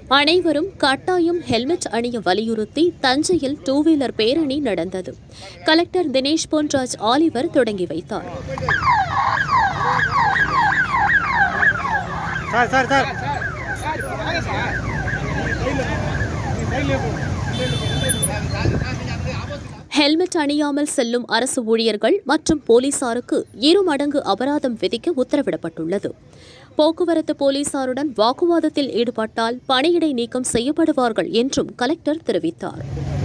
அனைவரும் கட்டாயம் ஹெல்மெட் அணிய வலியுறுத்தி தஞ்சையில் டூ வீலர் பேரணி நடந்தது கலெக்டர் தினேஷ் பொன்ராஜ் ஆலிவர் தொடங்கி வைத்தார் சார் சார் சார் ஹெல்மெட் அணியாமல் செல்லும் அரசு ஊழியர்கள் மற்றும் போலீசாருக்கு இரு மடங்கு அபராதம் விதிக்க உத்தரவிடப்பட்டுள்ளது போக்குவரத்து போலீசாருடன் வாக்குவாதத்தில் ஈடுபட்டால் பணியிடை நீக்கம் செய்யப்படுவார்கள் என்றும் கலெக்டர் தெரிவித்தார்